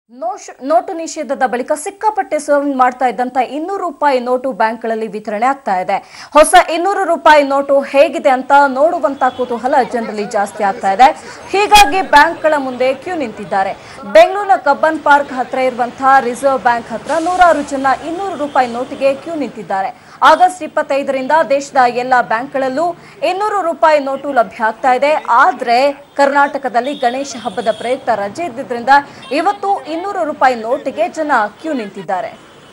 ನೋಶ್- note ನಿಷೇಧದ ಬಳಿಕ ಸಿಕ್ಕಾಪಟ್ಟೆ ಸೇವನೆ ಮಾಡ್ತಾ ಇದ್ದಂತ ಇನ್ನೂರು ರೂಪಾಯಿ ನೋಟು ಬ್ಯಾಂಕ್ಗಳಲ್ಲಿ ವಿತರಣೆ ಆಗ್ತಾ ಇದೆ ಹೊಸ ಇನ್ನೂರು ರೂಪಾಯಿ ನೋಟು ಹೇಗಿದೆ ಅಂತ ನೋಡುವಂತ ಕುತೂಹಲ ಜನರಲ್ಲಿ ಜಾಸ್ತಿ ಆಗ್ತಾ ಇದೆ ಹೀಗಾಗಿ ಬ್ಯಾಂಕ್ಗಳ ಮುಂದೆ ಕ್ಯೂ ನಿಂತಿದ್ದಾರೆ ಬೆಂಗಳೂರಿನ ಕಬ್ಬನ್ ಪಾರ್ಕ್ ಹತ್ರ ಇರುವಂತಹ ರಿಸರ್ವ್ ಬ್ಯಾಂಕ್ ಹತ್ರ ನೂರಾರು ಜನ ಇನ್ನೂರು ರೂಪಾಯಿ ನೋಟಿಗೆ ಕ್ಯೂ ನಿಂತಿದ್ದಾರೆ ಆಗಸ್ಟ್ ಇಪ್ಪತ್ತೈದರಿಂದ ದೇಶದ ಎಲ್ಲ ಬ್ಯಾಂಕ್ಗಳಲ್ಲೂ ಇನ್ನೂರು ರೂಪಾಯಿ ನೋಟು ಲಭ್ಯ ಆಗ್ತಾ ಇದೆ ಆದ್ರೆ ಕರ್ನಾಟಕದಲ್ಲಿ ಗಣೇಶ ಹಬ್ಬದ ಪ್ರಯುಕ್ತ ರಜೆ ಇದ್ದಿದ್ರಿಂದ ಇವತ್ತು ಇನ್ನೂರು ರೂಪಾಯಿ ನೋಟಿಗೆ ಜನ ಕ್ಯೂ ನಿಂತಿದ್ದಾರೆ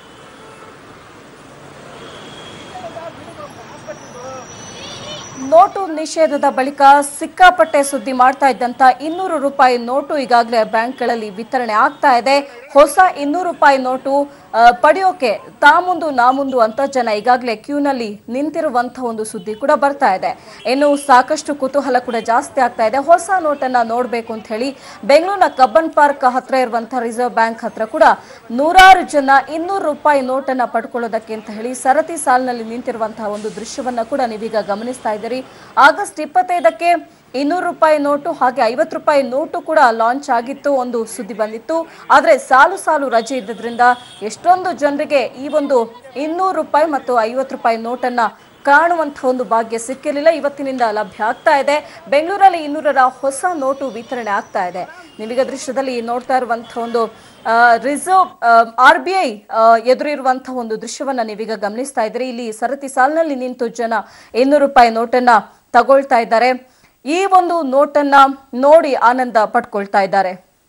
ನೋಟು ನಿಷೇಧದ ಬಳಿಕ ಸಿಕ್ಕಾಪಟ್ಟೆ ಸುದ್ದಿ ಮಾಡ್ತಾ ಇದ್ದಂತ ಇನ್ನೂರು ರೂಪಾಯಿ ನೋಟು ಈಗಾಗಲೇ ಬ್ಯಾಂಕ್ಗಳಲ್ಲಿ ವಿತರಣೆ ಆಗ್ತಾ ಇದೆ ಹೊಸ ಇನ್ನೂರು ರೂಪಾಯಿ ನೋಟು ಆ, ಪಡೆಯೋಕೆ ತಾ ಮುಂದು ನಾ ಮುಂದು ಅಂತ ಜನ ಈಗಾಗಲೇ ಕ್ಯೂನಲ್ಲಿ ನಿಂತಿರುವಂತಹ ಒಂದು ಸುದ್ದಿ ಕೂಡ ಬರ್ತಾ ಇದೆ ಇನ್ನು ಸಾಕಷ್ಟು ಕುತೂಹಲ ಕೂಡ ಜಾಸ್ತಿ ಆಗ್ತಾ ಇದೆ ಹೊಸ ನೋಟನ್ನ ನೋಡಬೇಕು ಅಂತ ಹೇಳಿ ಬೆಂಗಳೂರಿನ ಕಬ್ಬನ್ ಪಾರ್ಕ್ ಹತ್ರ ಇರುವಂತಹ ರಿಸರ್ವ್ ಬ್ಯಾಂಕ್ ಹತ್ರ ಕೂಡ ನೂರಾರು ಜನ ಇನ್ನೂರು ರೂಪಾಯಿ ನೋಟನ್ನ ಪಡ್ಕೊಳ್ಳೋದಕ್ಕೆ ಅಂತ ಹೇಳಿ ಸರತಿ ಸಾಲಿನಲ್ಲಿ ನಿಂತಿರುವಂತಹ ಒಂದು ದೃಶ್ಯವನ್ನ ಕೂಡ ನೀವೀಗ ಗಮನಿಸ್ತಾ ಇದ್ದೀರಿ ಆಗಸ್ಟ್ ಇಪ್ಪತ್ತೈದಕ್ಕೆ ಇನ್ನೂರು ರೂಪಾಯಿ ನೋಟು ಹಾಗೆ ಐವತ್ತು ರೂಪಾಯಿ ನೋಟು ಕೂಡ ಲಾಂಚ್ ಆಗಿತ್ತು ಒಂದು ಸುದ್ದಿ ಬಂದಿತ್ತು ಆದರೆ ಸಾಲು ಸಾಲು ರಜೆ ಇದ್ದದ್ರಿಂದ ಎಷ್ಟೊಂದು ಜನರಿಗೆ ಈ ಒಂದು ಇನ್ನೂರು ರೂಪಾಯಿ ಮತ್ತು ಐವತ್ತು ರೂಪಾಯಿ ನೋಟನ್ನ ಕಾಣುವಂತಹ ಒಂದು ಭಾಗ್ಯ ಸಿಕ್ಕಿರಲಿಲ್ಲ ಇವತ್ತಿನಿಂದ ಲಭ್ಯ ಆಗ್ತಾ ಇದೆ ಬೆಂಗಳೂರಲ್ಲಿ ಇನ್ನೂರರ ಹೊಸ ನೋಟು ವಿತರಣೆ ಆಗ್ತಾ ಇದೆ ನೀವೀಗ ದೃಶ್ಯದಲ್ಲಿ ನೋಡ್ತಾ ಇರುವಂತಹ ಒಂದು ರಿಸರ್ವ್ ಆರ್ ಬಿ ಐ ಎದುರಿರುವಂತಹ ಒಂದು ದೃಶ್ಯವನ್ನ ನೀವೀಗ ಗಮನಿಸ್ತಾ ಇದ್ದೀರಿ ಇಲ್ಲಿ ಸರತಿ ಸಾಲಿನಲ್ಲಿ ನಿಂತು ಜನ ಇನ್ನೂರು ರೂಪಾಯಿ ನೋಟನ್ನ ತಗೊಳ್ತಾ ಇದ್ದಾರೆ ಈ ಒಂದು ನೋಟನ್ನ ನೋಡಿ ಆನಂದ ಪಡ್ಕೊಳ್ತಾ ಇದ್ದಾರೆ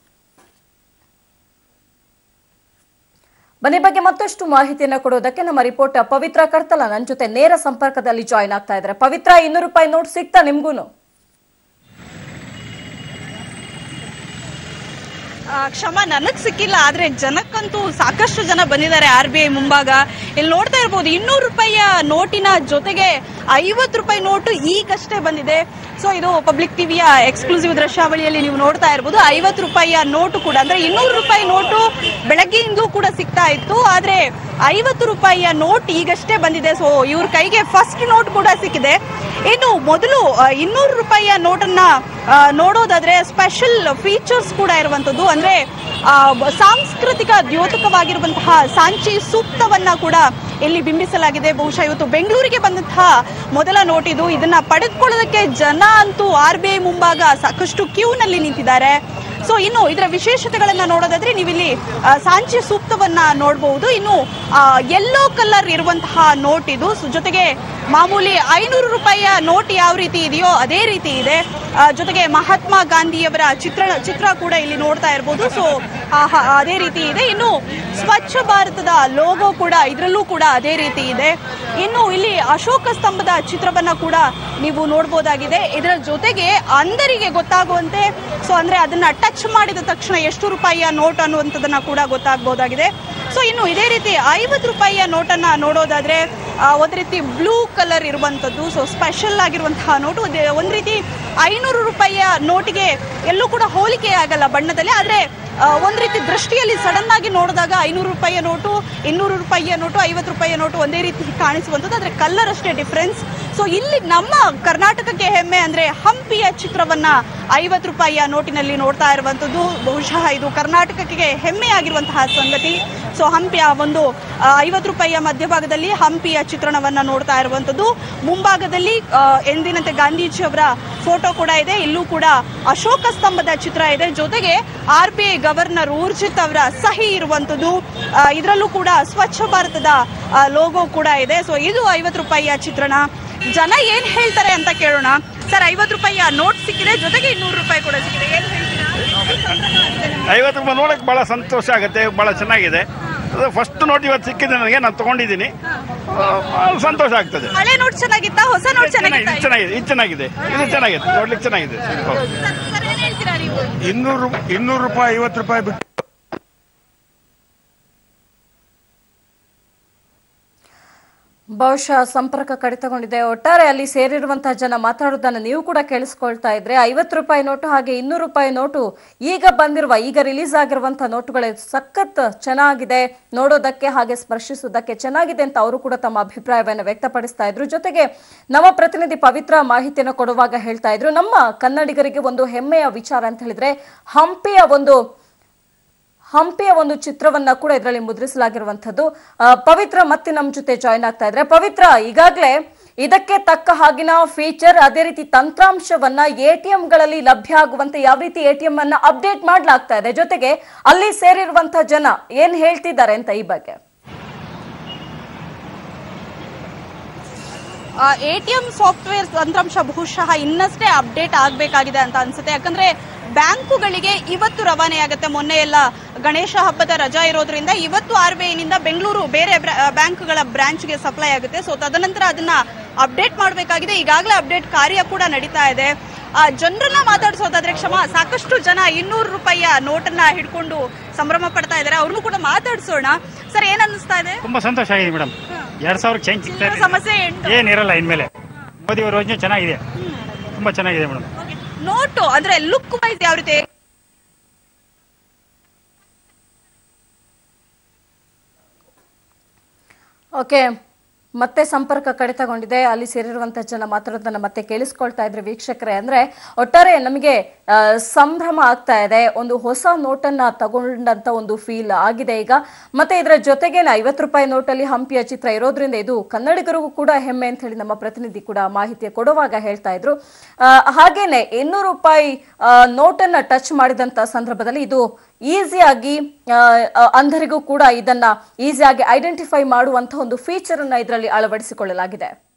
ಬನ್ನಿ ಬಗ್ಗೆ ಮತ್ತಷ್ಟು ಮಾಹಿತಿಯನ್ನ ಕೊಡೋದಕ್ಕೆ ನಮ್ಮ ರಿಪೋರ್ಟರ್ ಪವಿತ್ರ ಕರ್ತಲ ನನ್ನ ಜೊತೆ ನೇರ ಸಂಪರ್ಕದಲ್ಲಿ ಜಾಯಿನ್ ಆಗ್ತಾ ಇದ್ದಾರೆ ಪವಿತ್ರ ಇನ್ನೂರು ರೂಪಾಯಿ ನೋಟ್ ಸಿಗ್ತಾ ನಿಮ್ಗೂನು ಆ, ಕ್ಷಮ ನನಗ್ ಸಿಕ್ಕಿಲ್ಲ ಆದ್ರೆ ಜನಕ್ಕಂತೂ ಸಾಕಷ್ಟು ಜನ ಬಂದಿದ್ದಾರೆ ಆರ್ ಬಿ ಐ ಮುಂಭಾಗ ಇಲ್ಲಿ ನೋಡ್ತಾ ಇರ್ಬೋದು ಇನ್ನೂರು ರೂಪಾಯಿಯ ನೋಟಿನ ಜೊತೆಗೆ ಐವತ್ತು ರೂಪಾಯಿ ನೋಟು ಈಗಷ್ಟೇ ಬಂದಿದೆ ಸೊ ಇದು ಪಬ್ಲಿಕ್ ಟಿವಿಯ ಎಕ್ಸ್ಕ್ಲೂಸಿವ್ ದೃಶ್ಯಾವಳಿಯಲ್ಲಿ ನೀವು ನೋಡ್ತಾ ಇರ್ಬೋದು ಐವತ್ತು ರೂಪಾಯಿಯ ನೋಟು ಕೂಡ ಅಂದ್ರೆ ಇನ್ನೂರು ರೂಪಾಯಿ ನೋಟು ಬೆಳಗ್ಗೆಯಿಂದಲೂ ಕೂಡ ಸಿಗ್ತಾ ಇತ್ತು ಆದ್ರೆ ಐವತ್ತು ರೂಪಾಯಿಯ ನೋಟ್ ಈಗಷ್ಟೇ ಬಂದಿದೆ ಸೊ ಇವ್ರ ಕೈಗೆ ಫಸ್ಟ್ ನೋಟ್ ಕೂಡ ಸಿಕ್ಕಿದೆ ಇನ್ನು ಮೊದಲು ಇನ್ನೂರು ರೂಪಾಯಿಯ ನೋಟನ್ನ ಆ, ನೋಡೋದಾದ್ರೆ ಸ್ಪೆಷಲ್ ಫೀಚರ್ಸ್ ಕೂಡ ಇರುವಂತದ್ದು ಅಂದ್ರೆ ಆ, ಬ- ಸಾಂಸ್ಕೃತಿಕ ದ್ಯೋತಕವಾಗಿರುವಂತಹ ಸಾಂಚಿ ಸೂಕ್ತವನ್ನ ಕೂಡ ಇಲ್ಲಿ ಬಿಂಬಿಸಲಾಗಿದೆ ಬಹುಶಃ ಇವತ್ತು ಬೆಂಗಳೂರಿಗೆ ಬಂದಂತಹ ಮೊದಲ ನೋಟ್ ಇದು ಇದನ್ನ ಪಡೆದುಕೊಳ್ಳೋದಕ್ಕೆ ಜನ ಅಂತೂ ಆರ್ ಬಿ ಐ ಮುಂಭಾಗ ಸಾಕಷ್ಟು ಕ್ಯೂನಲ್ಲಿ ನಿಂತಿದ್ದಾರೆ ಸೊ ಇನ್ನು ಇದರ ವಿಶೇಷತೆಗಳನ್ನ ನೋಡೋದಾದ್ರೆ ನೀವಿಲ್ಲಿ ಆ, ಸಾಂಚಿ ಸೂಕ್ತವನ್ನ ನೋಡಬಹುದು ಇನ್ನು ಯೆಲ್ಲೋ ಕಲರ್ ಇರುವಂತಹ ನೋಟ್ ಇದು ಸೊ ಜೊತೆಗೆ ಮಾಮೂಲಿ ಐನೂರು ರೂಪಾಯಿಯ ನೋಟ್ ಯಾವ ರೀತಿ ಇದೆಯೋ ಅದೇ ರೀತಿ ಇದೆ ಆ, ಜೊತೆಗೆ ಮಹಾತ್ಮ ಗಾಂಧಿಯವರ ಚಿತ್ರ ಚಿತ್ರ ಕೂಡ ಇಲ್ಲಿ ನೋಡ್ತಾ ಇರ್ಬೋದು ಸೊ ಅದೇ ರೀತಿ ಇದೆ ಇನ್ನು ಸ್ವಚ್ಛ ಭಾರತದ ಲೋಗೋ ಕೂಡ ಇದರಲ್ಲೂ ಕೂಡ ಅದೇ ರೀತಿ ಇದೆ ಇನ್ನು ಇಲ್ಲಿ ಅಶೋಕ ಸ್ತಂಭದ ಚಿತ್ರವನ್ನ ಕೂಡ ನೀವು ನೋಡ್ಬೋದಾಗಿದೆ ಇದರ ಜೊತೆಗೆ ಅಂದರಿಗೆ ಗೊತ್ತಾಗುವಂತೆ ಸೊ ಅಂದ್ರೆ ಅದನ್ನ ಟಚ್ ಮಾಡಿದ ತಕ್ಷಣ ಎಷ್ಟು ರೂಪಾಯಿಯ ನೋಟ್ ಅನ್ನುವಂಥದ್ದನ್ನ ಕೂಡ ಗೊತ್ತಾಗಬಹುದಾಗಿದೆ ಸೊ ಇನ್ನು ಇದೇ ರೀತಿ ಐವತ್ತು ರೂಪಾಯಿಯ ನೋಟನ್ನ ನೋಡೋದಾದ್ರೆ ಆ, ಒಂದ್ ರೀತಿ ಬ್ಲೂ ಕಲರ್ ಇರುವಂತದ್ದು ಸೊ ಸ್ಪೆಷಲ್ ಆಗಿರುವಂತಹ ನೋಟು ಒಂದ್- ಒಂದ್ ರೀತಿ ಐನೂರು ರೂಪಾಯಿಯ ನೋಟಿಗೆ ಎಲ್ಲೂ ಕೂಡ ಹೋಲಿಕೆ ಆಗಲ್ಲ ಬಣ್ಣದಲ್ಲಿ ಆದ್ರೆ ಆ, ಒಂದ್ ರೀತಿ ದೃಷ್ಟಿಯಲ್ಲಿ ಸಡನ್ ಆಗಿ ನೋಡಿದಾಗ ಐನೂರು ರೂಪಾಯಿಯ ನೋಟು ಇನ್ನೂರು ರೂಪಾಯಿಯ ನೋಟು ಐವತ್ತು ರೂಪಾಯಿಯ ನೋಟು ಒಂದೇ ರೀತಿ ಕಾಣಿಸುವಂಥದ್ದು ಆದ್ರೆ ಕಲರ್ ಅಷ್ಟೇ ಡಿಫ್ರೆನ್ಸ್ ಸೊ ಇಲ್ಲಿ ನಮ್ಮ ಕರ್ನಾಟಕಕ್ಕೆ ಹೆಮ್ಮೆ ಅಂದ್ರೆ ಹಂಪಿಯ ಚಿತ್ರವನ್ನ ಐವತ್ತು ರೂಪಾಯಿಯ ನೋಟಿನಲ್ಲಿ ನೋಡ್ತಾ ಇರುವಂಥದ್ದು ಬಹುಶಃ ಇದು ಕರ್ನಾಟಕಕ್ಕೆ ಹೆಮ್ಮೆಯಾಗಿರುವಂತಹ ಸಂಗತಿ ಸೊ ಹಂಪಿಯ ಒಂದು ಐವತ್ತು ರೂಪಾಯಿಯ ಮಧ್ಯಭಾಗದಲ್ಲಿ ಹಂಪಿಯ ಚಿತ್ರಣವನ್ನ ನೋಡ್ತಾ ಇರುವಂಥದ್ದು ಮುಂಭಾಗದಲ್ಲಿ ಆ, ಎಂದಿನಂತೆ ಗಾಂಧೀಜಿಯವರ ಫೋಟೋ ಕೂಡ ಇದೆ ಇಲ್ಲೂ ಕೂಡ ಅಶೋಕ ಸ್ತಂಭದ ಚಿತ್ರ ಇದೆ ಜೊತೆಗೆ R B I governor Urjit ಅವರ ಸಹಿ ಇರುವಂಥದ್ದು ಆ, ಇದರಲ್ಲೂ ಕೂಡ ಸ್ವಚ್ಛ ಭಾರತದ ಲೋಗೋ ಕೂಡ ಇದೆ ಸೊ ಇದು ಐವತ್ತು ರೂಪಾಯಿಯ ಚಿತ್ರಣ ಜನ ಏನ್ ಹೇಳ್ತಾರೆ ಅಂತ ಕೇಳೋಣ ಸರ್ ಐವತ್ತು ರೂಪಾಯಿಯ ನೋಟ್ ಸಿಕ್ಕಿದೆ ಜೊತೆಗೆ ಇನ್ನೂರು ರೂಪಾಯಿ ಕೂಡ ಸಿಕ್ಕಿದೆ ಏನ್ ಹೇಳ್ತೀರಾ ಐವತ್ತು ರೂಪಾಯಿ ನೋಡಕ್ಕೆ ಭಾಳ ಸಂತೋಷ ಆಗುತ್ತೆ ಭಾಳ ಚೆನ್ನಾಗಿದೆ ಅದು ಫಸ್ಟ್ ನೋಟ್ ಇವತ್ತು ಸಿಕ್ಕಿದೆ ನನಗೆ ನಾನು ತೊಗೊಂಡಿದ್ದೀನಿ ಭಾಳ ಸಂತೋಷ ಆಗ್ತದೆ ಹಳೆ ನೋಟ್ ಚೆನ್ನಾಗಿತ್ತಾ ಹೊಸ ನೋಟ್ ಚೆನ್ನಾಗಿದೆ ಇದು ಚೆನ್ನಾಗಿತ್ತಾ ಚೆನ್ನಾಗಿದೆ ಇದು ಚೆನ್ನಾಗಿದೆ ಇದು ಚೆನ್ನಾಗಿದೆ ನೋಡ್ಲಿಕ್ಕೆ ಚೆನ್ನಾಗಿದೆ ಹೌದು. ಸರ್, ಸರ್, ಏನ್ ಹೇಳ್ತೀರಾ ನೀವು ಇನ್ನೂರು ಇನ್ನೂರು ರೂಪಾಯಿ ಐವತ್ತು ರೂಪಾಯಿ ಬಿಟ್ಟು ಬಹುಶಃ ಸಂಪರ್ಕ ಕಡಿತಗೊಂಡಿದೆ ಒಟ್ಟಾರೆ ಅಲ್ಲಿ ಸೇರಿರುವಂತಹ ಜನ ಮಾತಾಡೋದನ್ನ ನೀವು ಕೂಡ ಕೇಳಿಸ್ಕೊಳ್ತಾ ಇದ್ರೆ ಐವತ್ತು ರೂಪಾಯಿ ನೋಟು ಹಾಗೆ ಇನ್ನೂರು ರೂಪಾಯಿ ನೋಟು ಈಗ ಬಂದಿರುವ ಈಗ ರಿಲೀಸ್ ಆಗಿರುವಂತಹ ನೋಟುಗಳು ಸಖತ್ ಚೆನ್ನಾಗಿದೆ ನೋಡೋದಕ್ಕೆ ಹಾಗೆ ಸ್ಪರ್ಶಿಸೋದಕ್ಕೆ ಚೆನ್ನಾಗಿದೆ ಅಂತ ಅವರು ಕೂಡ ತಮ್ಮ ಅಭಿಪ್ರಾಯವನ್ನು ವ್ಯಕ್ತಪಡಿಸ್ತಾ ಇದ್ರು ಜೊತೆಗೆ ನಮ್ಮ ಪ್ರತಿನಿಧಿ ಪವಿತ್ರ ಮಾಹಿತಿಯನ್ನು ಕೊಡುವಾಗ ಹೇಳ್ತಾ ಇದ್ರು ನಮ್ಮ ಕನ್ನಡಿಗರಿಗೆ ಒಂದು ಹೆಮ್ಮೆಯ ವಿಚಾರ ಅಂತ ಹೇಳಿದ್ರೆ ಹಂಪಿಯ ಒಂದು ಹಂಪಿಯ ಒಂದು ಚಿತ್ರವನ್ನ ಕೂಡ ಇದರಲ್ಲಿ ಮುದ್ರಿಸಲಾಗಿರುವಂತದ್ದು ಆ, ಪವಿತ್ರ ಮತ್ತೆ ನಮ್ಮ ಜೊತೆ ಜಾಯಿನ್ ಆಗ್ತಾ ಇದ್ರೆ ಪವಿತ್ರ ಈಗಾಗಲೇ ಇದಕ್ಕೆ ತಕ್ಕ ಹಾಗಿನ ಫೀಚರ್ ಅದೇ ರೀತಿ ತಂತ್ರಾಂಶವನ್ನ ಎಟಿಎಂ ಗಳಲ್ಲಿ ಲಭ್ಯ ಆಗುವಂತೆ ಯಾವ ರೀತಿ ಎಟಿಎಂ ಅನ್ನ ಅಪ್ಡೇಟ್ ಮಾಡ್ಲಾಗ್ತಾ ಇದೆ ಜೊತೆಗೆ ಅಲ್ಲಿ ಸೇರಿರುವಂತಹ ಜನ ಏನ್ ಹೇಳ್ತಿದ್ದಾರೆ ಅಂತ ಈ ಬಗ್ಗೆ ಎ ಟಿ ಎಂ ಸಾಫ್ಟ್ವೇರ್ ತಂತ್ರಾಂಶ ಬಹುಶಃ ಇನ್ನಷ್ಟೇ ಅಪ್ಡೇಟ್ ಆಗಬೇಕಾಗಿದೆ ಅಂತ ಅನ್ಸುತ್ತೆ ಯಾಕಂದ್ರೆ ಬ್ಯಾಂಕುಗಳಿಗೆ ಇವತ್ತು ರವಾನೆಯಾಗುತ್ತೆ ಮೊನ್ನೆ ಎಲ್ಲ ಗಣೇಶ ಹಬ್ಬದ ರಜಾ ಇರೋದ್ರಿಂದ ಇವತ್ತು ಆರ್ ಬಿ ಐನಿಂದ ಬೆಂಗಳೂರು ಬೇರೆ ಬ್ರ- ಬ್ಯಾಂಕ್ಗಳ ಬ್ರಾಂಚ್ಗೆ ಸಪ್ಲೈ ಆಗುತ್ತೆ ಸೊ ತದನಂತರ ಅದನ್ನ ಅಪ್ಡೇಟ್ ಮಾಡಬೇಕಾಗಿದೆ ಈಗಾಗಲೇ ಅಪ್ಡೇಟ್ ಕಾರ್ಯ ಕೂಡ ನಡೀತಾ ಇದೆ ಆ, ಜನರನ್ನ ಮಾತಾಡಿಸೋದಾದ್ರೆ ಕ್ಷಮ ಸಾಕಷ್ಟು ಜನ ಇನ್ನೂರು ರೂಪಾಯಿಯ ನೋಟನ್ನ ಹಿಡ್ಕೊಂಡು ಸಂಭ್ರಮ ಪಡ್ತಾ ಇದ್ದಾರೆ ಅವ್ರನ್ನೂ ಕೂಡ ಮಾತಾಡ್ಸೋಣ ಸರ್ ಏನ್ ಅನ್ನಿಸ್ತಾ ಇದೆ ತುಂಬಾ ಸಂತೋಷ ಆಗಿದೆ ಮೇಡಮ್ ಎರಡ್ ಸಾವಿರ ಚೇಂಜ್ ಸಿಗ್ತಾ ಇದೆ ಸಮಸ್ಯೆ ಎಂಟು ಏನಿರಲ್ಲ ಇನ್ಮೇಲೆ ಮೋದಿ ಅವರ ಯೋಜನೆ ಚೆನ್ನಾಗಿದೆ ತುಂಬಾ ಚೆನ್ನಾಗಿದೆ ಮೇಡಮ್ ನೋಟು ಅಂದ್ರೆ ಲುಕ್ ವೈಸ್ ಯಾವ ರೀತಿ ಓಕೆ ಮತ್ತೆ ಸಂಪರ್ಕ ಕಡಿತಗೊಂಡಿದೆ ಅಲ್ಲಿ ಸೇರಿರುವಂತಹ ಜನ ಮಾತಾಡೋದನ್ನ ಮತ್ತೆ ಕೇಳಿಸ್ಕೊಳ್ತಾ ಇದ್ರೆ ವೀಕ್ಷಕರೇ ಅಂದ್ರೆ ಒಟ್ಟಾರೆ ನಮಗೆ ಆ, ಸಂಭ್ರಮ ಆಗ್ತಾ ಇದೆ ಒಂದು ಹೊಸ ನೋಟನ್ನ ತಗೊಂಡಂತ ಒಂದು ಫೀಲ್ ಆಗಿದೆ ಈಗ ಮತ್ತೆ ಇದರ ಜೊತೆಗೆ ಐವತ್ತು ರೂಪಾಯಿ ನೋಟಲ್ಲಿ ಹಂಪಿಯ ಚಿತ್ರ ಇರೋದ್ರಿಂದ ಇದು ಕನ್ನಡಿಗರಿಗೂ ಕೂಡ ಹೆಮ್ಮೆ ಅಂತ ಹೇಳಿ ನಮ್ಮ ಪ್ರತಿನಿಧಿ ಕೂಡ ಮಾಹಿತಿ ಕೊಡುವಾಗ ಹೇಳ್ತಾ ಇದ್ರು ಆ, ಹಾಗೇನೆ ಇನ್ನೂರು ರೂಪಾಯಿ ಆ, ನೋಟನ್ನ ಟಚ್ ಮಾಡಿದಂತ ಸಂದರ್ಭದಲ್ಲಿ ಇದು ಈಸಿಯಾಗಿ ಆ, ಆ, ಅಂಧರಿಗೂ ಕೂಡ ಇದನ್ನ ಈಸಿಯಾಗಿ ಐಡೆಂಟಿಫೈ ಮಾಡುವಂತಹ ಒಂದು ಫೀಚರ್ ಅನ್ನ ಇದರಲ್ಲಿ ಅಳವಡಿಸಿಕೊಳ್ಳಲಾಗಿದೆ